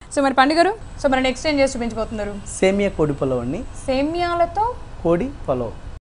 So మరి పండుగరు so మరి next ఏం చేసి చూపించబోతున్నారు సేమియా కోడి పొలవ్ అండి సేమ్యాలతో కోడి పొలవ్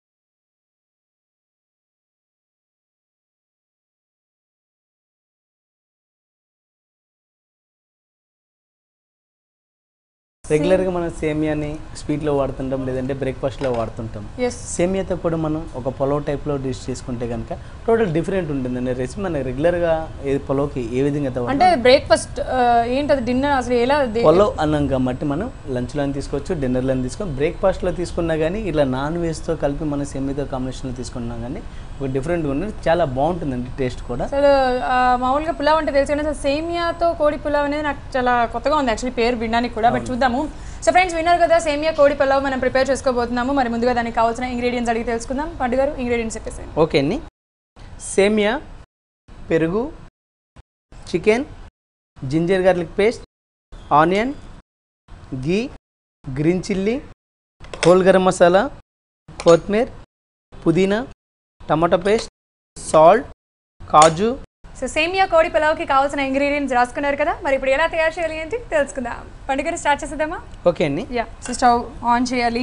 రెగ్యులర్గా మనం సేమియాని స్వీట్లో వాడుతుంటాం లేదంటే బ్రేక్ఫాస్ట్లో వాడుతుంటాం ఎస్ సేమియాతో కూడా మనం ఒక పొలవ్ టైప్లో డిష్ చేసుకుంటే కనుక టోటల్ డిఫరెంట్ ఉంటుందండి రెసిపీ మన రెగ్యులర్గా ఏ పొలవ్కి ఏ విధంగా అయితే అంటే బ్రేక్ఫాస్ట్ ఏంటది డిన్నర్ అసలు ఎలా ది- పొలవ్ అన్నం కాబట్టి మనం లంచ్లో తీసుకోవచ్చు డిన్నర్లో తీసుకొని బ్రేక్ఫాస్ట్లో తీసుకున్నా కానీ ఇట్లా నాన్ వెజ్తో కలిపి మన సేమియాతో కాంబినేషన్లో తీసుకున్నా కానీ ఒక డిఫరెంట్గా ఉంటుంది చాలా బాగుంటుందండి టేస్ట్ కూడా అసలు ఆ, మామూలుగా పులావ్ అంటే తెలుసు కానీ అసలు సేమియాతో కోడి పులావ్ అనేది నాకు చాలా కొత్తగా ఉంది యాక్చువల్లీ పేరు వినడానికి కూడా బట్ చూద్దాము సో ఫ్రెండ్స్ విన్నారు కదా సేమియా కోడి పులావ్ మనం ప్రిపేర్ చేసుకోబోతున్నాము మరి ముందుగా దానికి కావాల్సిన ఇంగ్రీడియంట్స్ అడిగి తెలుసుకుందాం పండుగ ఇంగ్రీడియంట్స్ చెప్పేసి ఓకే అండి సేమియా పెరుగు chicken ginger garlic paste onion ghee green chilli whole garam masala కొత్తిమీర్ పుదీనా టమాటో పేస్ట్ సాల్ట్ కాజు సో సేమియా కోడి పులావ్కి కావాల్సిన ఇంగ్రీడియంట్స్ రాసుకున్నారు కదా మరి ఇప్పుడు ఎలా తయారు చేయాలి ఏంటి తెలుసుకుందాం పండుగ స్టార్ట్ చేసేద్దామా ఓకే అండి యా సో స్టవ్ ఆన్ చేయాలి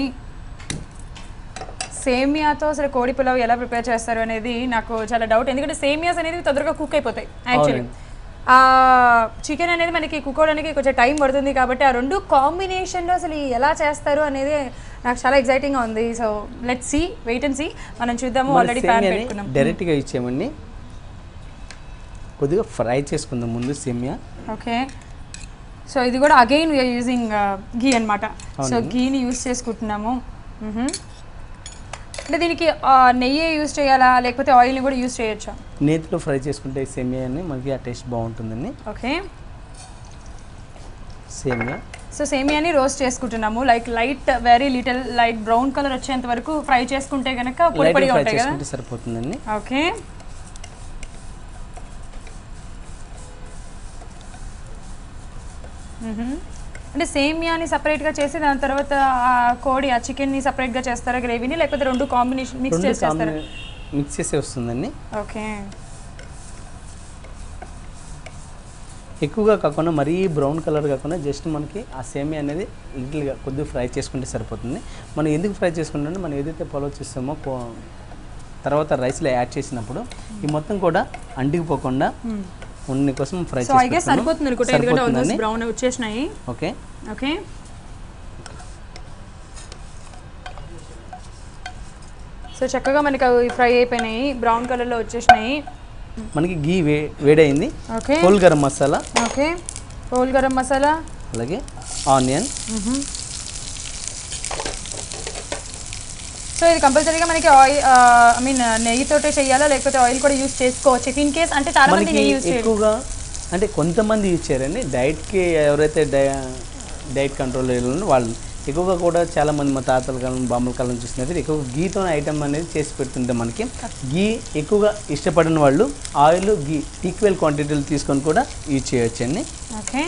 సేమియాతో అసలు కోడి పులావ్ ఎలా ప్రిపేర్ చేస్తారు అనేది నాకు చాలా డౌట్ ఎందుకంటే సేమియాస్ అనేది తొందరగా కుక్ అయిపోతాయి యాక్చువల్లీ అవునండి. ఆ చికెన్ అనేది మనకి కుక్ అవడానికి కొంచెం టైం పడుతుంది కాబట్టి ఆ రెండు కాంబినేషన్లో అసలు ఎలా చేస్తారు అనేది నాకు చాలా ఎక్సైటింగ్గా ఉంది so let see wait and see మనం చూద్దాము ఆల్రెడీ ప్యాన్ పెట్టుకున్నాం డైరెక్ట్గా ఇచ్చామండి కొద్దిగా ఫ్రై చేసుకుందాం ముందు సేమియా ఓకే సో ఇది కూడా అగైన్ వీఆర్ యూజింగ్ ఘీ అనమాట సో ఘీని యూస్ చేసుకుంటున్నాము మ్హూ. అంటే దీనికి ఆ, నెయ్యి యూస్ చేయాలా లేకపోతే ఆయిల్ని కూడా యూస్ చేయొచ్చా నేతిలో ఫ్రై చేసుకుంటే ఈ సేమియాని మనకి ఆ టేస్ట్ బాగుంటుందండి ఓకే సేమియా సో సేమియాని రోస్ట్ చేసుకుంటున్నాము like light very little light brown colour వచ్చేంత వరకు ఫ్రై చేసుకుంటే కనుక పొడి లైట్ పొడిగా ఫ్రై ఉంటాయి కదా చేసుకుంటే సరిపోతుందండి ఓకే మ్హూ. అంటే సేమియాని సపరేట్గా చేసి దాని తర్వాత ఆ కోడి ఆ చికెన్ని సపరేట్గా చేస్తారా గ్రేవీని లేకపోతే రెండు కాంబినేషన్ మిక్స్ రెండు చేసి చేస్తారా మిక్స్ చేసే వస్తుందండి ఓకే ఎక్కువగా కాకుండా మరీ బ్రౌన్ కలర్ కాకుండా జస్ట్ మనకి ఆ సేమియా అనేది లిటిల్గా కొద్దిగా ఫ్రై చేసుకుంటే సరిపోతుంది మనం ఎందుకు ఫ్రై చేసుకుంటే మనం ఏదైతే ఫాలో చేస్తామో కో- తర్వాత రైస్లో యాడ్ చేసినప్పుడు ఈ మొత్తం కూడా అంటికిపోకుండా ఉన్ని కోసం ఫ్రై సో ఐ గెస్ సరిపోతుంది అనుకుంటా ఎందుకంటే ఆల్మోస్ట్ సరిపోతుందండి బ్రౌన్ వచ్చేసినాయి ఓకే ఓకే సో చక్కగా మనకి అవి ఫ్రై అయిపోయినాయి బ్రౌన్ కలర్లో వచ్చేసినాయి మనకి గీ వే వేడైంది okay whole garam masala okay whole garam masala అలాగే ఆనియన్ సో ఇది కంపల్సరీగా మనకి ఆయిల్ ఐ మీన్ నెయ్యితోటే చేయాలా లేకపోతే ఆయిల్ కూడా యూస్ చేసుకోవచ్చు ఇన్ కేస్ అంటే చాలా మంది మనకి నెయ్యి యూస్ చేయరు ఎక్కువగా అంటే కొంతమంది యూజ్ చేయరండి డైట్కి ఎవరైతే డై డైట్ కంట్రోల్ వాళ్ళు ఎక్కువగా కూడా చాలా మంది మా తాతల కాలం బామ్మల కాలం చూసినట్టు ఎక్కువగా గీతో ఐటమ్ అనేది చేసి పెడుతుంటే మనకి గీ ఎక్కువగా ఇష్టపడిన వాళ్ళు ఆయిల్ గీ ఈక్వల్ క్వాంటిటీలు తీసుకొని కూడా యూజ్ చేయొచ్చండి ఓకే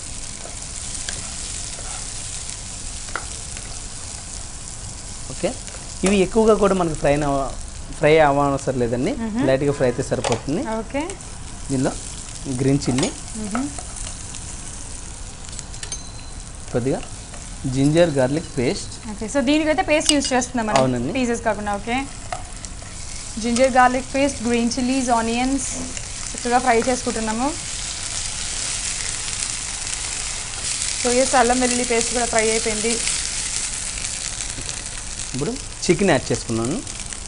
ఓకే ఇవి ఎక్కువగా కూడా మనకి ఫ్రై ఫ్రై అవ్వనవసరం లేదండి లైట్గా ఫ్రై అయితే సరిపోతుంది ఓకే దీనిలో గ్రీన్ చిల్లీ కొద్దిగా ginger garlic paste okay so దీనికైతే పేస్ట్ యూస్ చేస్తున్నాం మనం అవునండి. పీసెస్ కాకుండా okay ginger garlic paste green chillies onions చక్కగా ఫ్రై చేసుకుంటున్నాము సో ఎస్ అల్లం వెల్లుల్లి పేస్ట్ కూడా ఫ్రై అయిపోయింది ఇప్పుడు చికెన్ యాడ్ చేసుకున్నాను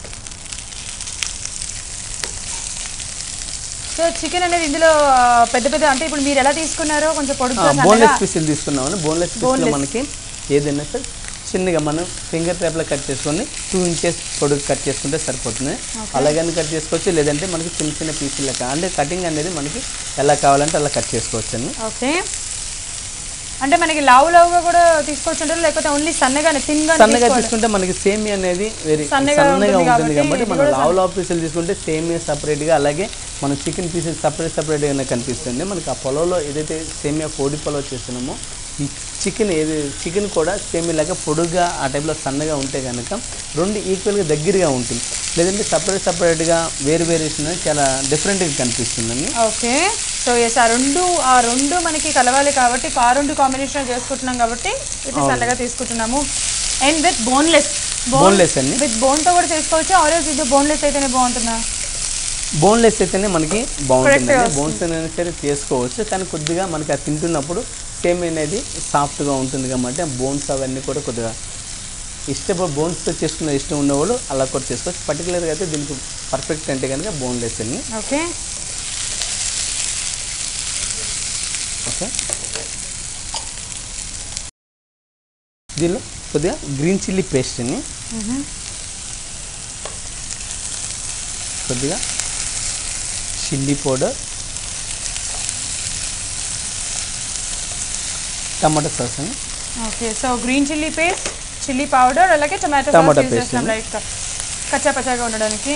సో చికెన్ అనేది ఇందులో ఆ, పెద్ద పెద్ద అంటే ఇప్పుడు మీరు ఎలా తీసుకున్నారో కొంచెం పొడుగ్గా బోన్లెస్ సన్నగా పీసులు తీసుకున్నామని బోన్లెస్ పీసులో Boneless. మనకి ఏదైనా సరే చిన్నగా మనం ఫింగర్ టైప్లో కట్ చేసుకొని టూ ఇంచెస్ పొడుగు కట్ చేసుకుంటే సరిపోతుంది అలాగని కట్ చేసుకోవచ్చు లేదంటే మనకి చిన్న చిన్న పీసులు లెక్క అంటే కటింగ్ అనేది మనకి ఎలా కావాలంటే అలా కట్ చేసుకోవచ్చు అండి ఓకే అంటే మనకి లావు లావుగా కూడా తీసుకోవచ్చు అంటారు లేకపోతే ఓన్లీ సన్నగానే తిన్గా సన్నగా తీసుకుంటే మనకి సేమియా అనేది వెరీ సన్నగా సన్నగా ఉంటుంది ఉంటుంది కాబట్టి కాబట్టి ఇది మనం కూడా లావు లావు పీసులు తీసుకుంటే సేమియా సపరేట్గా అలాగే మనం చికెన్ పీసెస్ సపరేట్ సపరేట్గానే కనిపిస్తుంది మనకి ఆ పొలంలో ఏదైతే సేమియా కోడి పొలం చేస్తున్నామో ఈ చికెన్ ఏది చికెన్ కూడా సేమ్ ఇలాగా పొడుగ్గా ఆ టైప్లో సన్నగా ఉంటే కనుక రెండు ఈక్వల్గా దగ్గరగా ఉంటుంది లేదంటే సపరేట్ సపరేట్గా వేరు వేరు వేసిన చాలా డిఫరెంట్గా కనిపిస్తుందండి ఓకే సో ఎస్ ఆ రెండు ఆ రెండు మనకి కలవాలి కాబట్టి ఆ రెండు కాంబినేషన్ చేసుకుంటున్నాం కాబట్టి ఇది సన్నగా తీసుకుంటున్నాము అండ్ విత్ బోన్లెస్ బోన్లెస్ అండి విత్ బోన్తో కూడా చేసుకోవచ్చు ఆరెంజ్ ఇది బోన్లెస్ అయితేనే బాగుంటుందా బోన్లెస్ అయితేనే మనకి బాగుంటుంది బోన్స్ అయినా సరే చేసుకోవచ్చు కానీ కొద్దిగా మనకి అది తింటున్నప్పుడు సేమ్ అనేది సాఫ్ట్గా ఉంటుంది కాబట్టి ఆ బోన్స్ అవన్నీ కూడా కొద్దిగా ఇష్టపడి బోన్స్తో చేసుకున్న ఇష్టం ఉన్నవాళ్ళు అలా కూడా చేసుకోవచ్చు పర్టికులర్గా అయితే దీనికి పర్ఫెక్ట్ అంటే కనుక బోన్లెస్ అండి ఓకే ఓకే దీనిలో కొద్దిగా గ్రీన్ చిల్లీ పేస్ట్ అండి కొద్దిగా చిల్లీ పౌడర్ టమాటా సాస్ అండి okay so green chilli paste chilli powder అలాగే tomato Tomato sauce use paste చేస్తాం అండి. లైక్ కచ్చా పచ్చాగా ఉండడానికి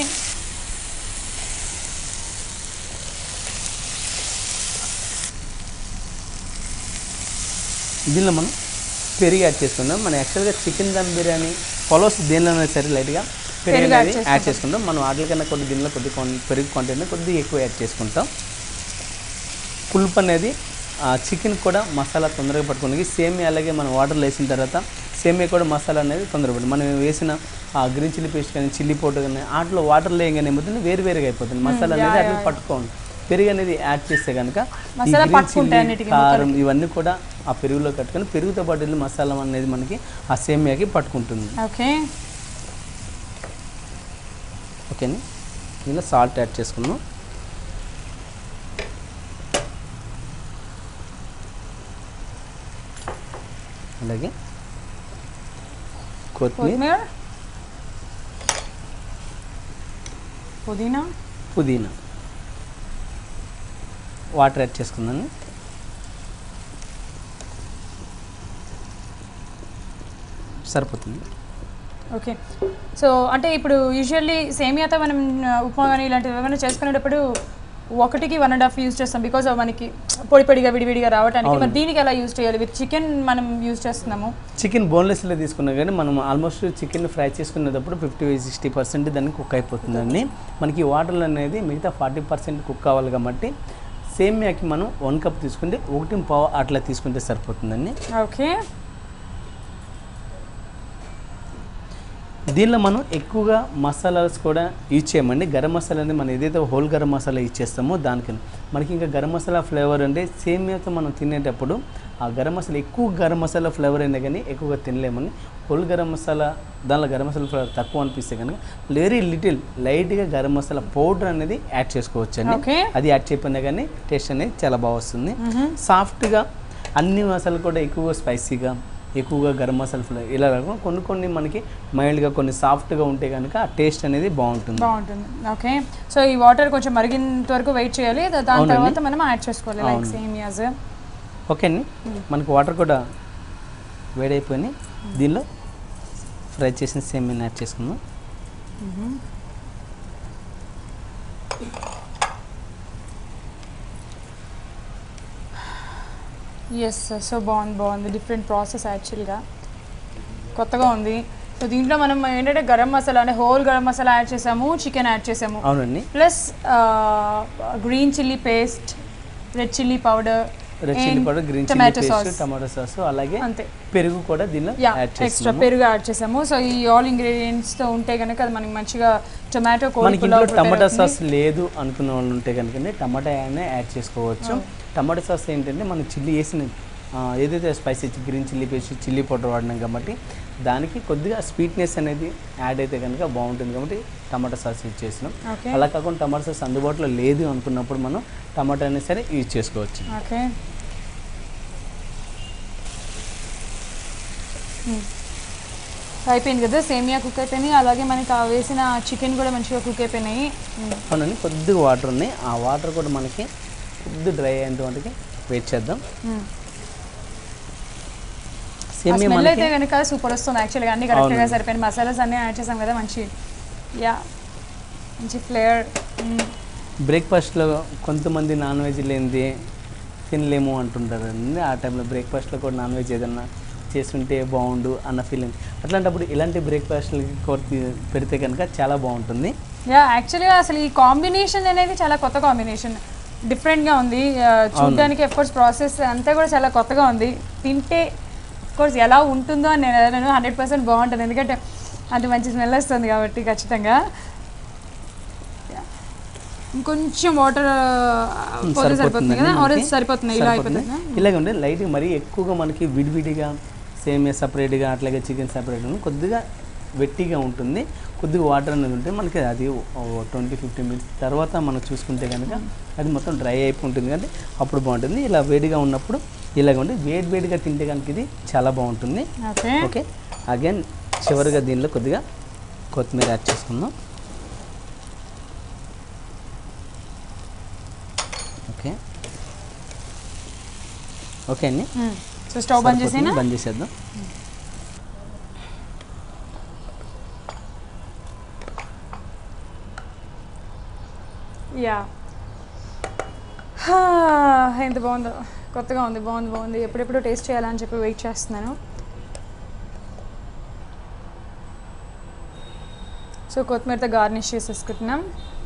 దీనిలో మనం పెరుగు యాడ్ చేసుకుందాం మనం యాక్చువల్గా చికెన్ దమ్ బిర్యానీ పొలోస్ దేనిలోనే సరే లైట్గా పెరుగు పెరుగు యాడ్ అనేది యాడ్ చేసుకుంటాం మనం వాటికన్నా కొద్ది దీనిలో కొద్ది కొన్- పెరుగు క్వాంటిటీ కొద్దిగా ఎక్కువ యాడ్ చేసుకుంటాం పులుపు అనేది చికెన్ కూడా మసాలా తొందరగా పట్టుకుని సేమ్ అలాగే మనం వాటర్లో వేసిన తర్వాత సేమే కూడా మసాలా అనేది తొందరగా పడుతుంది మనం వేసిన ఆ గ్రీన్ చిల్లీ పేస్ట్ కానీ చిల్లీ పౌడర్ కానీ వాటిలో వాటర్లో వేయగానే ఏమవుతుంది వేరు వేరుగా అయిపోతుంది మసాలా అనేది అట్లా పట్టుకోండి పెరుగు అనేది యాడ్ చేస్తే కనుక ఈ మసాలా green పట్టుకుంటాయి chilli, అన్నిటికీ కారం ఇవన్నీ కూడా ఆ పెరుగులో కట్టుకొని పెరుగుతో పాటు వెళ్ళి మసాలా అనేది మనకి ఆ సేమియాకి పట్టుకుంటుంది ఓకే ఓకేనా దీనిలో సాల్ట్ యాడ్ చేసుకున్నాం అలాగే కొత్తిమీర కొత్తిమీర పుదీనా పుదీనా వాటర్ యాడ్ చేసుకుందాం సరిపోతుంది ఓకే సో అంటే ఇప్పుడు యూజువల్లీ సేమియాతో మనం ఆ, ఉప్మా కానీ ఇలాంటివి ఏమైనా చేసుకునేటప్పుడు ఒకటికి వన్ అండ్ హాఫ్ యూజ్ చేస్తాం బికాజ్ మనకి పొడి పొడిగా విడివిడిగా రావడానికి మరి దీనికి ఎలా యూజ్ చేయాలి విత్ చికెన్ మనం యూజ్ చేస్తున్నాము చికెన్ బోన్లెస్లో తీసుకున్నా కానీ మనం ఆల్మోస్ట్ చికెన్ ఫ్రై చేసుకునేటప్పుడు ఫిఫ్టీ సిక్స్టీ పర్సెంట్ దానికి కుక్ అయిపోతుందండి మనకి వాటర్లో అనేది మిగతా ఫార్టీ పర్సెంట్ కుక్ కావాలి కాబట్టి సేమియాకి మనం వన్ కప్ తీసుకుంటే ఒకటి పావు అట్లా తీసుకుంటే సరిపోతుందండి ఓకే దీనిలో మనం ఎక్కువగా మసాలాస్ కూడా యూజ్ చేయమండి గరం మసాలా అనేది మనం ఏదైతే హోల్ గరం మసాలా యూజ్ చేస్తామో దానికి మనకి ఇంకా గరం మసాలా ఫ్లేవర్ అంటే సేమియాతో మనం తినేటప్పుడు ఆ గరం మసాలా ఎక్కువ గరం మసాలా ఫ్లేవర్ అయినా కానీ ఎక్కువగా తినలేమని హోల్ గరం మసాలా దానిలో గరం మసాలా ఫ్లేవర్ తక్కువ అనిపిస్తే కనుక వెరీ లిటిల్ లైట్గా గరం మసాలా పౌడర్ అనేది యాడ్ చేసుకోవచ్చు అండి ఓకే అది యాడ్ చేయకపోయినా కానీ టేస్ట్ అనేది చాలా బాగా వస్తుంది సాఫ్ట్గా అన్ని మసాలాలు కూడా ఎక్కువగా స్పైసీగా ఎక్కువగా గరం మసాలా ఫ్లేవర్ ఇలా కాకుండా కొన్ని కొన్ని మనకి మైల్డ్గా కొన్ని సాఫ్ట్గా ఉంటే కనుక ఆ టేస్ట్ అనేది బాగుంటుంది బాగుంటుంది ఓకే సో ఈ వాటర్ కొంచెం మరిగినంత వరకు వెయిట్ చేయాలి దా- దాని అవునండి. తర్వాత మనం యాడ్ చేసుకోవాలి లైక్ అవును. సేమియాస్ ఓకే అండి మనకి వాటర్ కూడా వేడైపోయి దీనిలో ఫ్రై చేసిన సేమియా యాడ్ చేసుకుందాం ఎస్ సో బాగుంది బాగుంది డిఫరెంట్ ప్రాసెస్ యాక్చువల్గా కొత్తగా ఉంది సో దీంట్లో మనం ఏంటంటే గరం మసాలా అంటే హోల్ గరం మసాలా యాడ్ చేసాము చికెన్ యాడ్ చేసాము అవునండి plus green chilli paste red chilli powder red chilli powder green chilli tomato paste sauce tomato sauce అలాగే అంతే పెరుగు కూడా దీనిలో యా యాడ్ ఎక్స్ట్రా చేస్తున్నాము పెరుగు యాడ్ చేసాము సో ఈ ఆల్ ఇంగ్రీడియంట్స్తో ఉంటే కనుక అది మనకి మంచిగా టొమాటో కోడి మనకి పులావ్ ఇంట్లో prepare టమాటా అవుతుంది. సాస్ లేదు అనుకున్న వాళ్ళు ఉంటే కనుక టమాటా అయినా యాడ్ చేసుకోవచ్చు టమాటా సాస్ ఏంటంటే మనం చిల్లీ వేసిన ఆ, ఏదైతే spicy green chilli paste chilli powder వాడినాం కాబట్టి దానికి కొద్దిగా స్వీట్నెస్ అనేది యాడ్ అయితే కనుక బాగుంటుంది కాబట్టి టమాటా సాస్ యూజ్ చేసినాం ఓకే అలా కాకుండా టమాటా సాస్ అందుబాటులో లేదు అనుకున్నప్పుడు మనం టమాటా అయినా సరే యూజ్ చేసుకోవచ్చు ఓకే అయిపోయింది కదా సేమియా కుక్ అయిపోయినాయి అలాగే మనకి ఆ వేసిన చికెన్ కూడా మంచిగా కుక్ అయిపోయినాయి మ్మ్. అవునండి కొద్దిగా వాటర్ ఉన్నాయి ఆ వాటర్ కూడా మనకి కొద్ది డ్రై అయ్యేంత వాటికి వెయిట్ చేద్దాం మ్మ్. ఆ సేమియా స్మెల్ మనకి అయితే కనుక సూపర్ వస్తుంది యాక్చువల్గా అన్ని కరెక్ట్గా అవునండి. సరిపోయిన మసాలాస్ అన్నీ యాడ్ చేసాం కదా మంచి యా మంచి ఫ్లేవర్ బ్రేక్ఫాస్ట్లో కొంతమంది నాన్ వెజ్ లేనిది తినలేము అంటుంటారు అండి ఆ టైంలో బ్రేక్ఫాస్ట్లో కూడా నాన్ వెజ్ ఏదన్నా చేస్తుంటే బాగుండు అన్న ఫీలింగ్ అట్లాంటప్పుడు ఇలాంటి బ్రేక్ఫాస్ట్లకి కొట్టి పెడితే కనుక చాలా బాగుంటుంది యా యాక్చువల్గా అసలు ఈ కాంబినేషన్ అనేది చాలా కొత్త కాంబినేషన్ డిఫరెంట్గా ఉంది ఆ, చూడ్డానికి కోర్స్ ప్రాసెస్ అంతా కూడా చాలా కొత్తగా ఉంది తింటే కోర్స్ ఎలా ఉంటుందో అని నేను హండ్రెడ్ పర్సెంట్ బాగుంటుంది ఎందుకంటే అంత మంచి స్మెల్ వస్తుంది కాబట్టి ఖచ్చితంగా Yeah. ఇంకొంచెం వాటర్ పోతే సరిపోతుంది కదా ఆరెంజ్ సరిపోతుంది ఇలా అయిపోతుంది ఇలాగ ఉంటే లైట్గా మరీ ఎక్కువగా మనకి విడివిడిగా సేమ్ సపరేట్గా అట్లాగే చికెన్ సపరేట్గా కొద్దిగా వెట్టిగా ఉంటుంది కొద్దిగా వాటర్ అనేది ఉంటే మనకి అది ట్వంటీ ఫిఫ్టీన్ మినిట్స్ తర్వాత మనం చూసుకుంటే కనుక అది మొత్తం డ్రై అయిపోతుంది కానీ అప్పుడు బాగుంటుంది ఇలా వేడిగా ఉన్నప్పుడు ఇలాగ ఉంటే వేడి వేడిగా తింటే కనుక ఇది చాలా బాగుంటుంది ఓకే ఓకే అగైన్ చివరిగా దీనిలో కొద్దిగా కొత్తిమీర యాడ్ చేసుకుందాం ఓకే ఓకే అండి సో స్టవ్ బంద్ చేసేనా బంద్ చేసేద్దాం యా ఎంత బాగుందో కొత్తగా ఉంది బాగుంది బాగుంది ఎప్పుడెప్పుడు టేస్ట్ చేయాలని చెప్పి వెయిట్ చేస్తున్నాను సో కొత్తిమీరతో గార్నిష్ చేసేసుకుంటున్నాం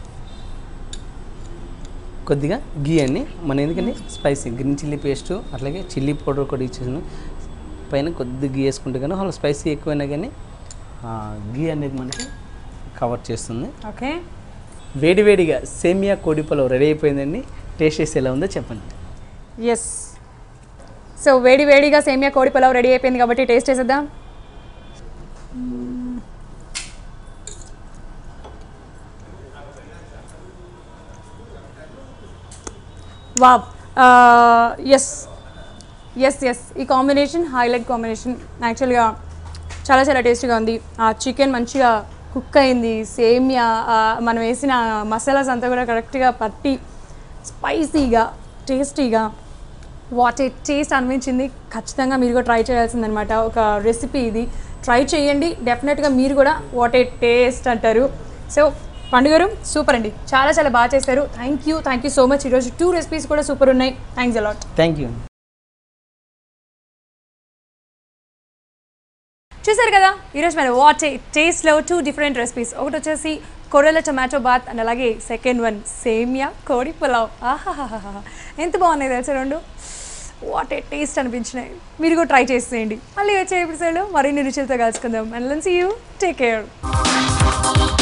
కొద్దిగా గీ అండి మన ఎందుకంటే స్పైసీ గ్రీన్ చిల్లీ పేస్ట్ అట్లాగే చిల్లీ పౌడర్ కూడా ఇచ్చేసాను పైన కొద్దిగా గీ వేసుకుంటే కానీ అలా స్పైసీ ఎక్కువైనా కానీ ఆ, గీ అనేది మనకి కవర్ చేస్తుంది ఓకే వేడివేడిగా సేమియా కోడి పొలవ్ రెడీ అయిపోయిందండి టేస్ట్ చేసి ఎలా ఉందో చెప్పండి ఎస్ సో వేడి వేడిగా సేమియా కోడి పులావ్ రెడీ అయిపోయింది కాబట్టి టేస్ట్ చేసేద్దాం వావ్ ఎస్ ఎస్ ఎస్ ఈ కాంబినేషన్ హైలైట్ కాంబినేషన్ యాక్చువల్గా చాలా చాలా టేస్టీగా ఉంది ఆ చికెన్ మంచిగా కుక్ అయింది సేమియా ఆ, మనం వేసిన మసాలాస్ అంతా కూడా కరెక్ట్గా పట్టి స్పైసీగా టేస్టీగా వాట్ ఏ టేస్ట్ అనిపించింది ఖచ్చితంగా మీరు కూడా ట్రై చేయాల్సిందనమాట ఒక రెసిపీ ఇది ట్రై చేయండి డెఫినెట్గా మీరు కూడా వాట్ ఏ టేస్ట్ అంటారు సో పండుగరు సూపర్ అండి చాలా చాలా బాగా చేశారు thank you thank you so much ఈరోజు టూ రెసిపీస్ కూడా సూపర్ ఉన్నాయి థ్యాంక్స్ అలాట్ థ్యాంక్ యూ చూసారు కదా ఈరోజు మన వాట్ ఏ టేస్ట్లో టూ డిఫరెంట్ రెసిపీస్ ఒకటి వచ్చేసి కొరల టొమాటో బాత్ అండ్ అలాగే సెకండ్ వన్ సేమియా కోడి పులావ్ ఆహాహాహా ఎంత బాగున్నాయి తెలుసా రెండు వాట్ ఏ టేస్ట్ అనిపించినాయి మీరు కూడా ట్రై చేసేయండి మళ్ళీ వచ్చే ఎపిసోడ్లో మరిన్ని రుచులతో కలుసుకుందాం and lens you take care